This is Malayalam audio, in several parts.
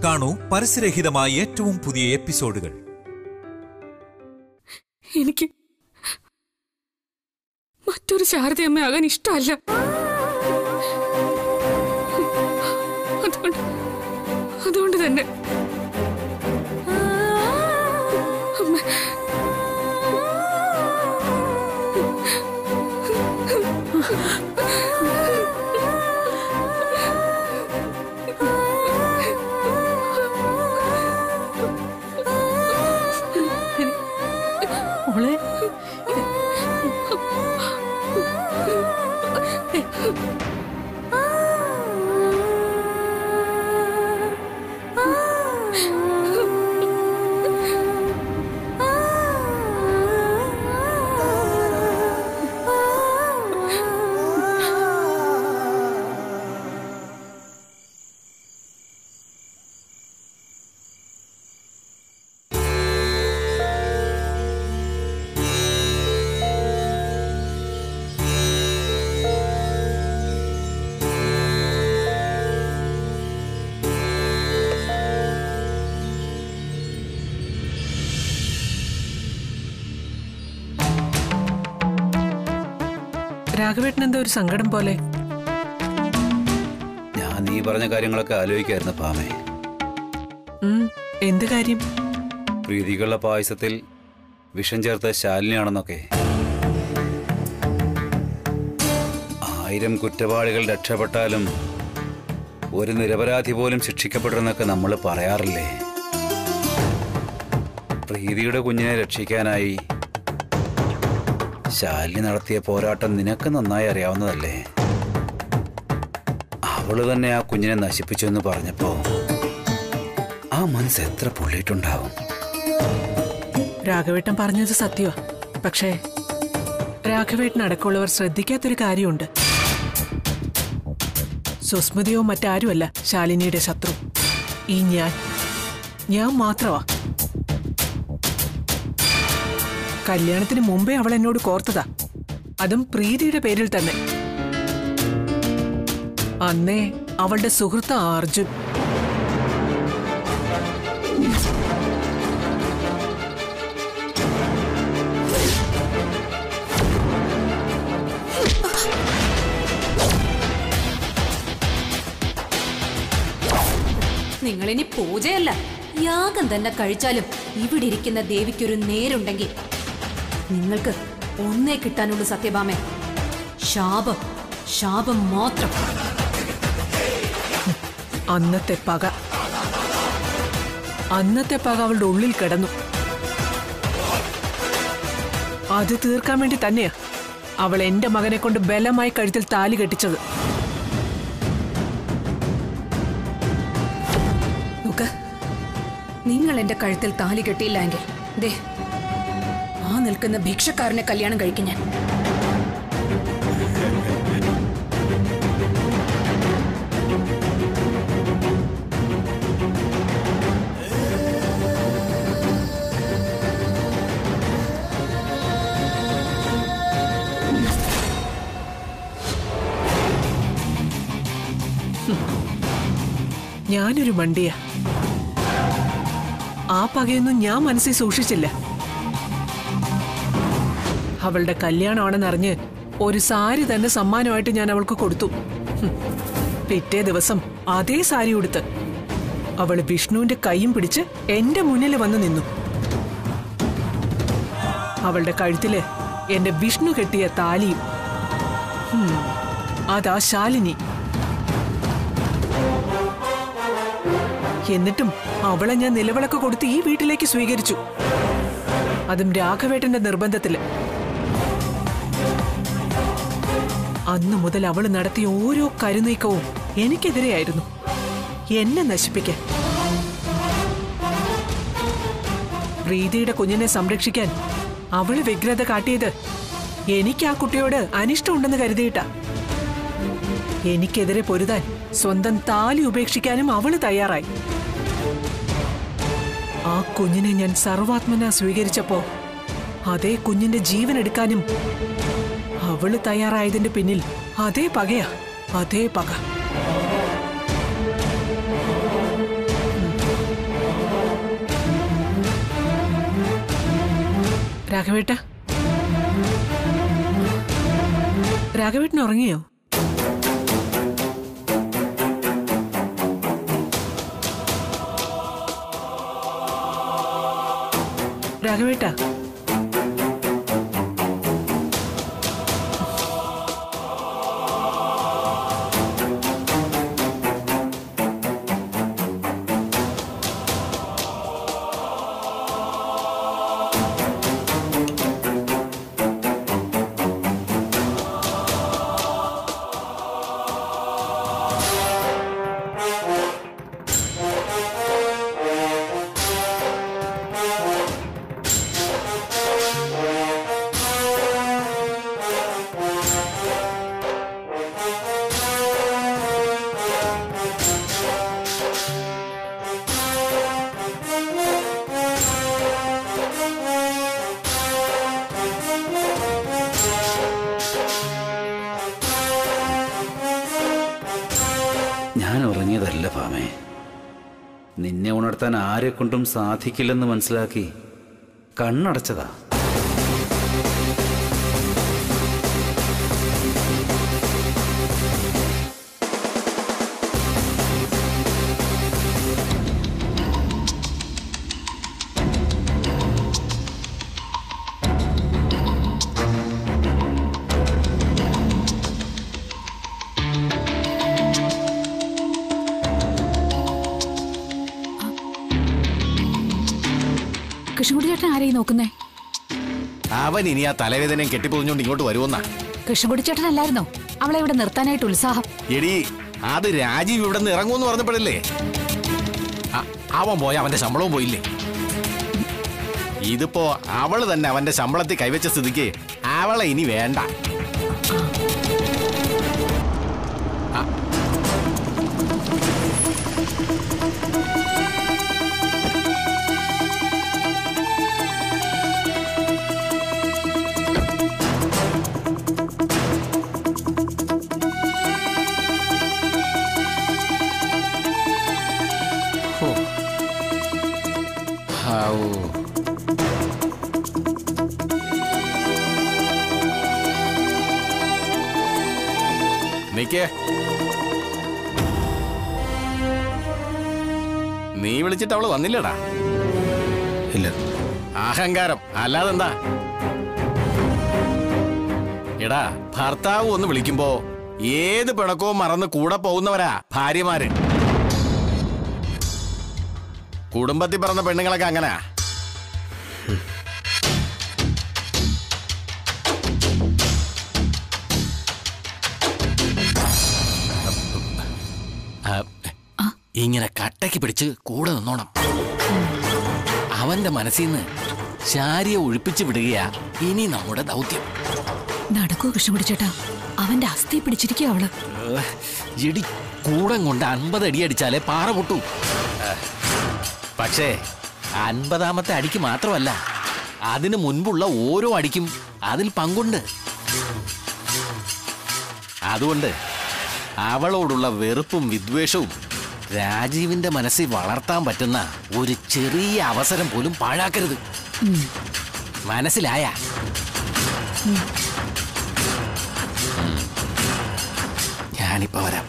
കാണൂ പരസ്യരഹിതമായ ഏറ്റവും പുതിയ എപ്പിസോഡുകൾ എനിക്ക് മറ്റൊരു ശാരദയമ്മയാകാൻ ഇഷ്ടമല്ല അതുകൊണ്ട് അതുകൊണ്ട് തന്നെ അമ്മ മോളെ രാഘവേട്ടൻ എന്താ ഒരു സങ്കടം പോലെ ഞാൻ നീ പറഞ്ഞ കാര്യങ്ങളൊക്കെ ആലോചിക്കായിരുന്നു പാമേ ഉം, എന്ത് കാര്യം പ്രീതികളുടെ പായസത്തിൽ വിഷം ചേർത്ത ശാലിനിയാണെന്നൊക്കെ ആയിരം കുറ്റവാളികൾ രക്ഷപ്പെട്ടാലും ഒരു നിരപരാധി പോലും ശിക്ഷിക്കപ്പെടുമെന്നൊക്കെ നമ്മൾ പറയാറില്ലേ പ്രീതിയുടെ കുഞ്ഞിനെ രക്ഷിക്കാനായി ശാലിനി നടത്തിയ പോരാട്ടം നിനക്ക് നന്നായി അറിയാവുന്നതല്ലേ അവള് തന്നെ ആ കുഞ്ഞിനെ നശിപ്പിച്ചു എന്ന് പറഞ്ഞപ്പോ ആ മനസ്സ് എത്ര പൊള്ളിയിട്ടുണ്ടാവും രാഘവേട്ടൻ പറഞ്ഞത് സത്യമാ പക്ഷേ രാഘവേട്ടൻ അടക്കമുള്ളവർ ശ്രദ്ധിക്കാത്തൊരു കാര്യമുണ്ട് സുസ്മതിയോ മറ്റാരുമല്ല ശാലിനിയുടെ ശത്രു ഈ ഞാൻ ഞാൻ മാത്രമാ കല്യാണത്തിന് മുമ്പേ അവൾ എന്നോട് കോർത്തതാ അതും പ്രീതിയുടെ പേരിൽ തന്നെ അന്നേ അവളുടെ സുഹൃത്ത് അർജുൻ നിങ്ങളിനി പൂജയല്ല യാഗം തന്നെ കഴിച്ചാലും ഇവിടെ ഇരിക്കുന്ന ദേവിക്കൊരു നേരുണ്ടെങ്കിൽ നിങ്ങൾക്ക് ഒന്നേ കിട്ടാനുള്ളൂ സത്യഭാമേ ശാപം ശാപം മാത്രം അന്നത്തെ പക അന്നത്തെ പക അവളുടെ ഉള്ളിൽ കിടന്നു അത് തീർക്കാൻ വേണ്ടി തന്നെയാ അവൾ എന്റെ മകനെ കൊണ്ട് ബലമായി കഴുത്തിൽ താലി കെട്ടിച്ചത് നോക്ക് നിങ്ങൾ എന്റെ കഴുത്തിൽ താലി കെട്ടിയില്ല എങ്കിൽ ദേ ആ നിൽക്കുന്ന ഭിക്ഷക്കാരനെ കല്യാണം കഴിക്കും ഞാൻ ഞാനൊരു മണ്ടിയ ആ പകയൊന്നും ഞാൻ മനസ്സിൽ സൂക്ഷിച്ചില്ല അവളുടെ കല്യാണമാണെന്നറിഞ്ഞ് ഒരു സാരി തന്നെ സമ്മാനമായിട്ട് ഞാൻ അവൾക്ക് കൊടുത്തു ഹും. പിറ്റേ ദിവസം അതേ സാരി ഉടുത്ത് അവള് വിഷ്ണുവിന്റെ കൈയും പിടിച്ച് എന്റെ മുന്നിൽ വന്ന് നിന്നു അവളുടെ കഴുത്തില് എന്റെ വിഷ്ണു കെട്ടിയ താലിയും ഹും. അതാ ശാലിനി എന്നിട്ടും അവളെ ഞാൻ നിലവിളക്ക് കൊടുത്ത് ഈ വീട്ടിലേക്ക് സ്വീകരിച്ചു അതും രാഘവേട്ടന്റെ നിർബന്ധത്തില് അന്നു മുതൽ അവൾ നടത്തിയ ഓരോ കരുനീക്കവും എനിക്കെതിരെയായിരുന്നു എന്നെ നശിപ്പിക്കാൻ പ്രീതിയുടെ കുഞ്ഞിനെ സംരക്ഷിക്കാൻ അവള് വ്യഗ്രത കാട്ടിയത് എനിക്ക് ആ കുട്ടിയോട് അനിഷ്ടമുണ്ടെന്ന് കരുതിയിട്ടാ എനിക്കെതിരെ പൊരുതാൻ സ്വന്തം താലി ഉപേക്ഷിക്കാനും അവള് തയ്യാറായി ആ കുഞ്ഞിനെ ഞാൻ സർവാത്മന സ്വീകരിച്ചപ്പോ അതേ കുഞ്ഞിന്റെ ജീവൻ എടുക്കാനും അവള് തയ്യാറായതിന്റെ പിന്നിൽ അതേ പകയാ അതേ പക ഉം. രാഘവേട്ട രാഘവേട്ടൻ ഉറങ്ങിയോ രാഘവേട്ട ഞാൻ ഉറങ്ങിയതല്ല ഭാമേ നിന്നെ ഉണർത്താൻ ആരെ കൊണ്ടും സാധിക്കില്ലെന്ന് മനസ്സിലാക്കി കണ്ണടച്ചതാ കൃഷ്ണൻകുട്ടി ചേട്ടൻ ആരെയും നോക്കുന്നേ അവൻ ഇനി ആ തലവേദനയും കെട്ടിപ്പൊതിഞ്ഞോണ്ട് ഇങ്ങോട്ട് വരുമെന്നാ കൃഷ്ണൻകുട്ടി ചേട്ടൻ അല്ലായിരുന്നോ അവളെ ഇവിടെ നിർത്താനായിട്ട് ഉത്സാഹം എടി അത് രാജീവ് ഇവിടെ നിന്ന് ഇറങ്ങുമെന്ന് പറഞ്ഞപ്പോഴല്ലേ അ- അവൻ പോയ അവന്റെ ശമ്പളവും പോയില്ലേ ഇതിപ്പോ അവള് തന്നെ അവന്റെ ശമ്പളത്തിൽ കൈവച്ച സ്ഥിതിക്ക് അവളെ ഇനി വേണ്ട അ- ഹോ. ഹാവൂ. നിക്കേ നീ വിളിച്ചിട്ട് അവള് വന്നില്ലടാ ഇല്ല അഹങ്കാരം അല്ലാതെന്താ എടാ ഭർത്താവ് ഒന്ന് വിളിക്കുമ്പോ ഏത് പിണക്കവും മറന്ന് കൂടെ പോകുന്നവരാ ഭാര്യമാര് കുടുംബത്തിൽ പറഞ്ഞ പെണ്ണുങ്ങളൊക്കെ അങ്ങനാ ആ, ഇങ്ങനെ കട്ടയ്ക്ക് പിടിച്ച് കൂടെ നിന്നോണം അവന്റെ മനസ്സിൽ നിന്ന് ശാരിയെ ഒഴിപ്പിച്ചു വിടുകയാ ഇനി നമ്മുടെ ദൗത്യം നടക്കൂ കൃഷ്ണൻകുട്ടി ചേട്ടാ അവന്റെ അസ്ഥി പിടിച്ചിരിക്കുക അവള് ഏഹ്, ഇടി കൂടം കൊണ്ട് അൻപത് അടി അടിച്ചാലേ പാറ പൊട്ടൂ ഏഹ്, പക്ഷേ അൻപതാമത്തെ അടിക്ക് മാത്രമല്ല അതിനു മുൻപുള്ള ഓരോ അടിക്കും അതിൽ പങ്കുണ്ട് അതുകൊണ്ട് അവളോടുള്ള വെറുപ്പും വിദ്വേഷവും രാജീവിന്റെ മനസ്സിൽ വളർത്താൻ പറ്റുന്ന ഒരു ചെറിയ അവസരം പോലും പാഴാക്കരുത് മനസ്സിലായ ഞാനിപ്പോ വരാം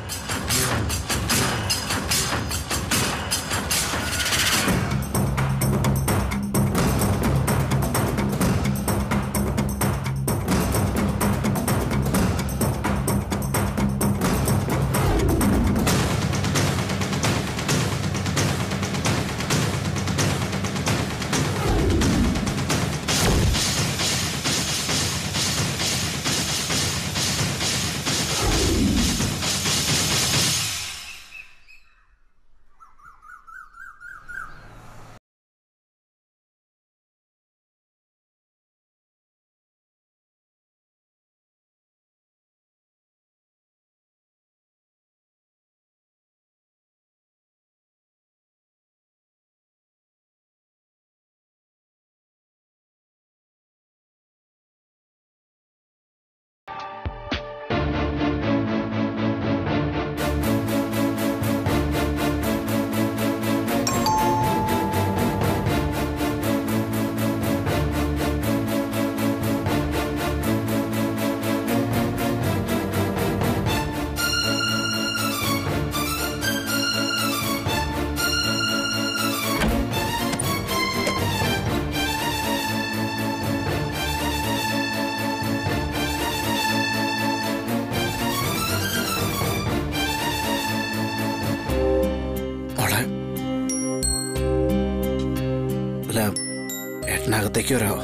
അല്ല ഏട്ടനകത്തേക്ക് വരാമോ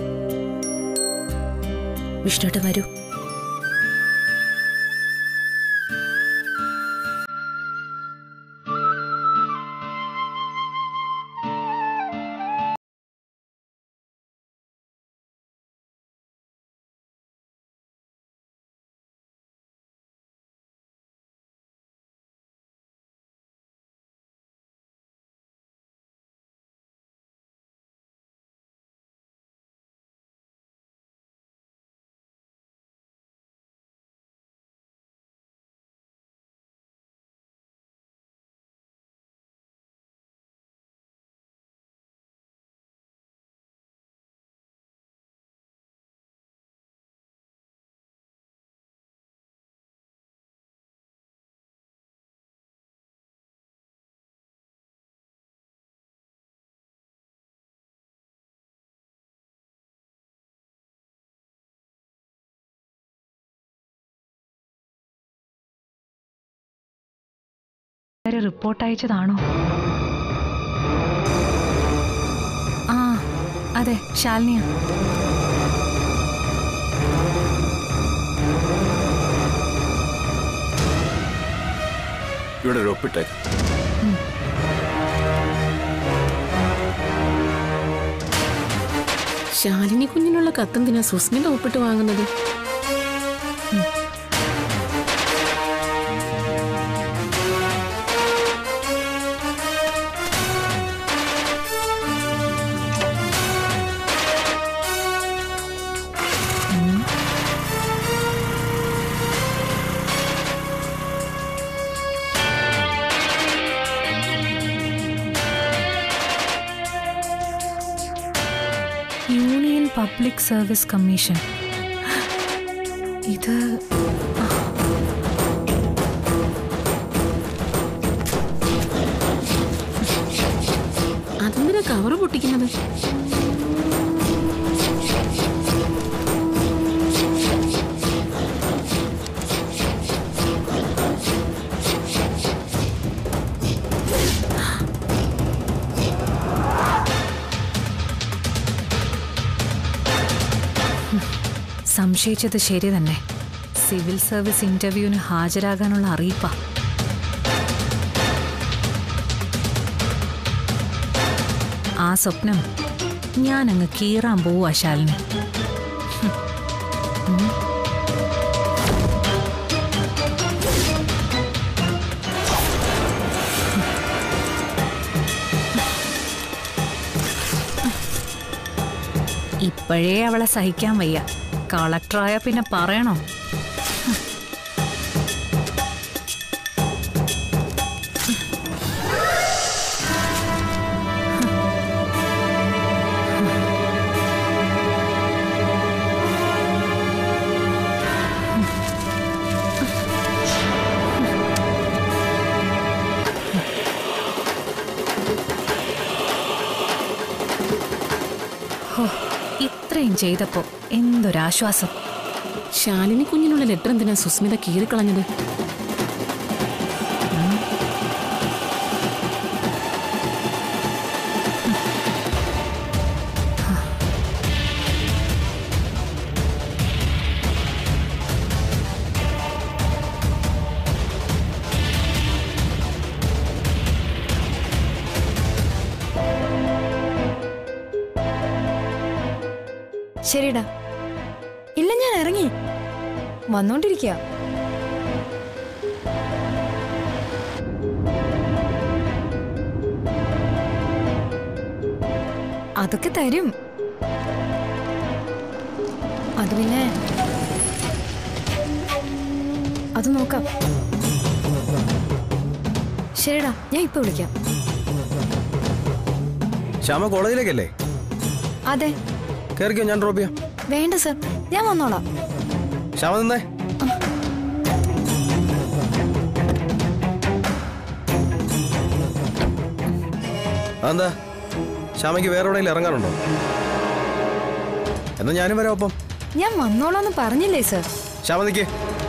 വിഷ്ണുട്ട് വരൂ റിപ്പോർട്ട് അയച്ചതാണോ ആ അതെ ശാലിനിയ ഇവിടെ ഒരു ഒപ്പിട്ടേക്ക് ശാലിനി കുഞ്ഞിനുള്ള കത്തെന്തിനാ സുസ്മിത ഒപ്പിട്ട് വാങ്ങുന്നത് യൂണിയൻ പബ്ലിക് സർവീസ് കമ്മീഷൻ ഇത് അതെന്തിനാ കവറ് പൊട്ടിക്കുന്നത് സംശയിച്ചത് ശരി തന്നെ സിവിൽ സർവീസ് ഇന്റർവ്യൂവിന് ഹാജരാകാനുള്ള അറിയിപ്പാ ആ സ്വപ്നം ഞാൻ അങ്ങ് കീറാൻ പോവാ ശാലിനി ഇപ്പോഴേ അവളെ സഹിക്കാൻ വയ്യ കളക്ടറായ പിന്നെ പറയണോ ഹോ, ഇത്രയും ചെയ്തപ്പോ എന്തൊരാശ്വാസം ശാലിനി കുഞ്ഞിനുള്ള ലെറ്റർ എന്തിനാ സുസ്മിത കീറിക്കളഞ്ഞത് ശരിടാ ഇല്ല ഞാൻ ഇറങ്ങി വന്നോണ്ടിരിക്കുക അതൊക്കെ തരും അത് പിന്നെ അത് നോക്കാം ശരിടാ ഞാൻ ഇപ്പൊ വിളിക്കാം ശ്യാമ കോളേജിലേക്കല്ലേ അതെ കയറിക്കോ ഞാൻ ഡ്രോപ്പ് ചെയ്യാം വേണ്ട സർ ഞാൻ വന്നോളാം ശ്യാമ നിന്നേ അതെന്താ ശ്യാമയ്ക്ക് വേറെ എവിടെയെങ്കിലും ഇറങ്ങാനുണ്ടോ എന്നാ ഞാനും വരാം ഒപ്പം ഞാൻ വന്നോളാന്ന് പറഞ്ഞില്ലേ സർ ശ്യാമ നിൽക്കേ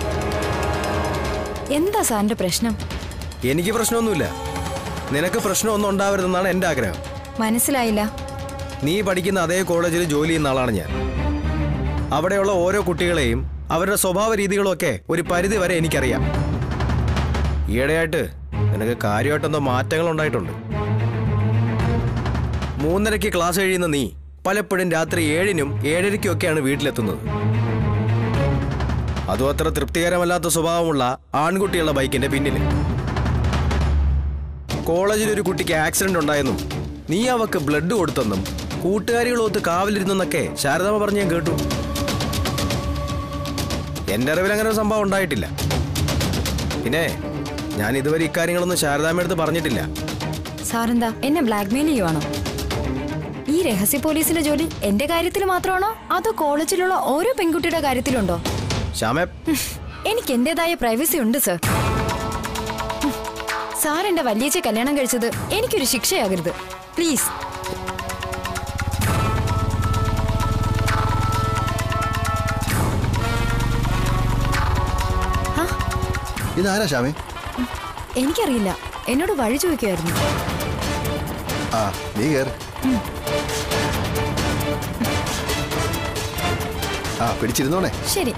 എന്താ സാറിന്റെ പ്രശ്നം എനിക്ക് പ്രശ്നമൊന്നുമില്ല നിനക്ക് പ്രശ്നമൊന്നും ഉണ്ടാവരുതെന്നാണ് എൻ്റെ ആഗ്രഹം മനസ്സിലായില്ല നീ പഠിക്കുന്ന അതേ കോളേജിൽ ജോലി ചെയ്യുന്ന ആളാണ് ഞാൻ അവിടെയുള്ള ഓരോ കുട്ടികളെയും അവരുടെ സ്വഭാവ രീതികളൊക്കെ ഒരു പരിധി വരെ എനിക്കറിയാം ഈയിടെയായിട്ട് നിനക്ക് കാര്യമായിട്ടെന്തോ മാറ്റങ്ങൾ ഉണ്ടായിട്ടുണ്ട് മൂന്നരയ്ക്ക് ക്ലാസ് കഴിയുന്ന നീ പലപ്പോഴും രാത്രി ഏഴിനും ഏഴരയ്ക്കും ഒക്കെയാണ് വീട്ടിലെത്തുന്നത് അതും അത്ര തൃപ്തികരമല്ലാത്ത സ്വഭാവമുള്ള ആൺകുട്ടികളുടെ ബൈക്കിന്റെ പിന്നിൽ കോളേജിൽ ഒരു കുട്ടിക്ക് ആക്സിഡന്റ് ഉണ്ടായെന്നും നീ അവക്ക് ബ്ലഡ് കൊടുത്തെന്നും കൂട്ടുകാരികളൊത്ത് കാവലിരുന്നെന്നൊക്കെ ശാരദാമ്മ പറഞ്ഞ് ഞാൻ കേട്ടു എന്റെ അറിവിൽ അങ്ങനെ ഒരു സംഭവം ഉണ്ടായിട്ടില്ല പിന്നെ ഞാൻ ഇതുവരെ ഇക്കാര്യങ്ങളൊന്നും ശാരദാമ്മ അടുത്ത് പറഞ്ഞിട്ടില്ല സാറെന്താ എന്നെ ബ്ലാക്ക്മെയിൽ ചെയ്യുവാണോ ഈ രഹസ്യ പോലീസിന്റെ ജോലി എന്റെ കാര്യത്തിൽ മാത്രമാണോ അതോ കോളേജിലുള്ള ഓരോ പെൺകുട്ടിയുടെ കാര്യത്തിലുണ്ടോ ശ്യാമേ എനിക്ക് എന്റേതായ പ്രൈവസി ഉണ്ട് സർ സാർ എന്റെ വല്യച്ച കല്യാണം കഴിച്ചത് എനിക്കൊരു ശിക്ഷയാകരുത് പ്ലീസ് ഇതാരാ ശ്യാമേ എനിക്കറിയില്ല എന്നോട് വഴി ചോദിക്കുമായിരുന്നു ആ നീ കയറി ആ പിടിച്ചിരുന്നോണേ ശരി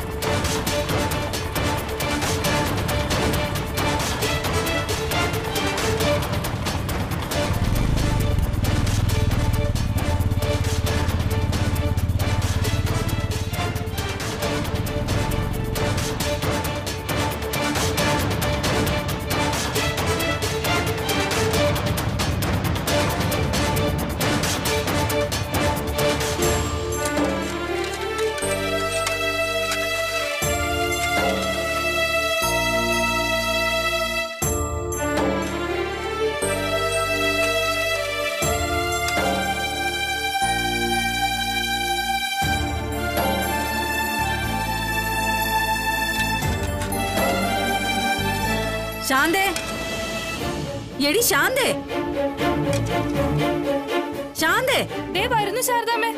ശാന്തേ എടി ശാന്തേ ശാന്തേ ദേ വരുന്നു ശാരദാമ്മേ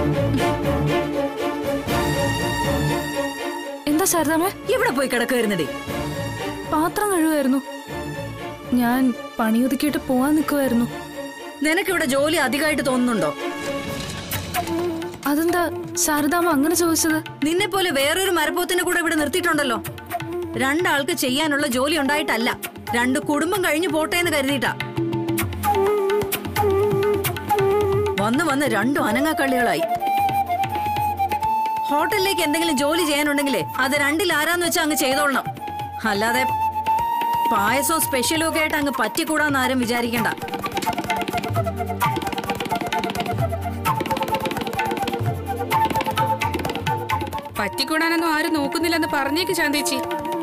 എന്താ ശാരദാമ്മേ എവിടെ പോയി കിടക്കുവായിരുന്നടി പാത്രം കഴുകുമായിരുന്നു ഞാൻ പണിയൊതുക്കിയിട്ട് പോവാൻ നിൽക്കുമായിരുന്നു നിനക്കിവിടെ ജോലി അധികമായിട്ട് തോന്നുന്നുണ്ടോ അതെന്താ ശാരദാമ്മ അങ്ങനെ ചോദിച്ചത് നിന്നെ പോലെ വേറൊരു മരപ്പോത്തിനെ കൂടെ ഇവിടെ നിർത്തിയിട്ടുണ്ടല്ലോ രണ്ടാൾക്ക് ചെയ്യാനുള്ള ജോലി ഉണ്ടായിട്ടല്ല രണ്ട് കുടുംബം കഴിഞ്ഞു പോട്ടെ എന്ന് കരുതിയിട്ടാ വന്ന് വന്ന് രണ്ടും അനങ്ങാക്കള്ളികളായി ഹോട്ടലിലേക്ക് എന്തെങ്കിലും ജോലി ചെയ്യാനുണ്ടെങ്കിലേ അത് രണ്ടിൽ ആരാന്ന് വെച്ചാൽ അങ്ങ് ചെയ്തോളണം അല്ലാതെ പായസവും സ്പെഷ്യലും ഒക്കെ ആയിട്ട് അങ്ങ് പറ്റിക്കൂടാന്ന് ആരും വിചാരിക്കണ്ട പറ്റിക്കൂടാനൊന്നും ആരും നോക്കുന്നില്ലെന്ന് പറഞ്ഞേക്ക് ശാന്തേച്ചി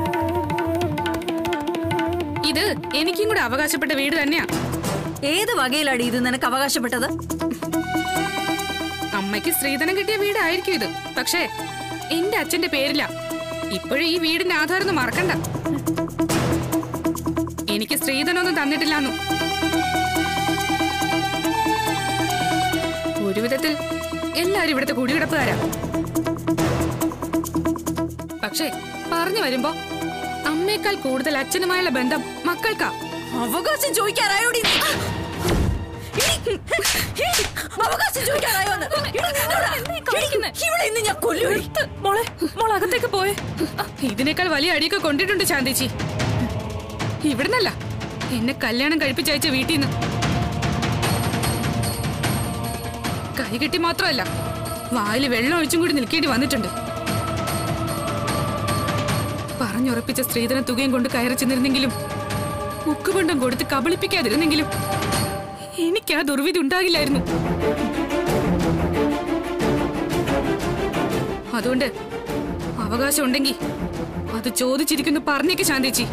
ഇത് എനിക്കും കൂടെ അവകാശപ്പെട്ട വീട് തന്നെയാ ഏത് വകയിലാടി ഇത് നിനക്ക് അവകാശപ്പെട്ടത് അമ്മയ്ക്ക് സ്ത്രീധനം കിട്ടിയ വീടായിരിക്കും ഇത് പക്ഷേ എന്റെ അച്ഛന്റെ പേരില ഇപ്പോഴും ഈ വീടിന്റെ ആധാരം ഒന്നും മറക്കണ്ട എനിക്ക് സ്ത്രീധനമൊന്നും തന്നിട്ടില്ലാന്നു ഒരു വിധത്തിൽ എല്ലാരും ഇവിടുത്തെ കുടികിടപ്പുകാരാ പക്ഷേ പറഞ്ഞു വരുമ്പോ അമ്മയേക്കാൾ കൂടുതൽ അച്ഛനുമായുള്ള ബന്ധം മക്കൾക്കാ അവകാശം ചോദിക്കാറായോടി നീ? ഇനി- ഇനി അവകാശം ചോദിക്കാറായോന്ന്? ഇനി നിന്നോടാ? ഇനി ഇവിടെ ഇന്ന് ഞാൻ കൊല്ലുവടി. മോളെ മോൾ അകത്തേക്ക് പോയെ ഇതിനേക്കാൾ വലിയ അടിയൊക്കെ കൊണ്ടിട്ടുണ്ട് ശാന്തിച്ചി ഇവിടുന്നല്ല എന്നെ കല്യാണം കഴിപ്പിച്ചയച്ച വീട്ടിൽ നിന്ന് കൈ കെട്ടി മാത്രമല്ല വായിൽ വെള്ളം ഒഴിച്ചും കൂടി നിൽക്കേണ്ടി വന്നിട്ടുണ്ട് പറഞ്ഞുറപ്പിച്ച സ്ത്രീധന തുകയും കൊണ്ട് കയറി ചെന്നിരുന്നെങ്കിലും ഉക്കുകൊണ്ടും കൊടുത്ത് കബളിപ്പിക്കാതിരുന്നെങ്കിലും എനിക്ക് ആ ദുർവിധി ഉണ്ടാകില്ലായിരുന്നു അതുകൊണ്ട് അവകാശം ഉണ്ടെങ്കിൽ അത് ചോദിച്ചിരിക്കുന്നു പറഞ്ഞേക്ക് ശാന്തേച്ചി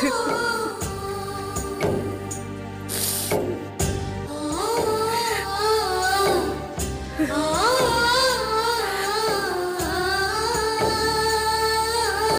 നിനക്ക്